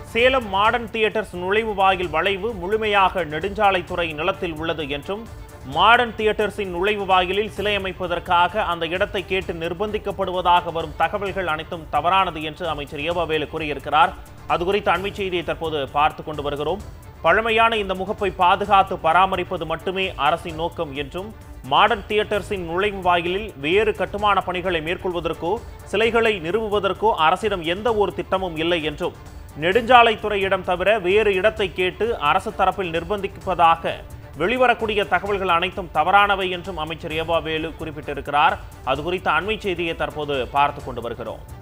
Salem modern theatres நுழைவு வாயில் வளைவு முழுமையாக நெடுஞ்சாலைத்துறை நிலத்தில் உள்ளது என்றும் மாடர்ன் தியேட்டர்ஸின் நுழைவு வாயிலில் சிலை அமைப்பதற்காக அந்த இடத்தை கேட்டு நிர்பந்திக்கப்படுவதாக வரும் தகவல்கள் அனைத்தும் தவறானது என்று அமைச்சர் ஏவாவேலு கூறியிருக்கிறார் அது குறித்த அண்மை செய்தியை தற்போது பார்த்து கொண்டு வருகிறோம் பழமையான இந்த முகப்பை பாதுகாத்து பராமரிப்பது மட்டுமே அரசின் நோக்கம் என்றும் மாடர்ன் தியேட்டர்ஸின் நுழைவு வாயிலில் வேறு கட்டுமான பணிகளை மேற்கொள்வதற்கோ சிலைகளை நிறுவுவதற்கோ அரசிடம் எந்த ஒரு திட்டமும் இல்லை என்றும் நெடுஞ்சாலைத்துறையிடம் தவிர வேறு இடத்தை கேட்டு அரசு தரப்பில் நிர்பந்திப்பதாக வெளிவரக்கூடிய தகவல்கள் அனைத்தும் தவறானவை என்றும் அமைச்சர் ஏவா வேலு குறிப்பிட்டிருக்கிறார் அது குறித்த அண்மை செய்தியை தற்போது பார்த்து கொண்டு வருகிறோம்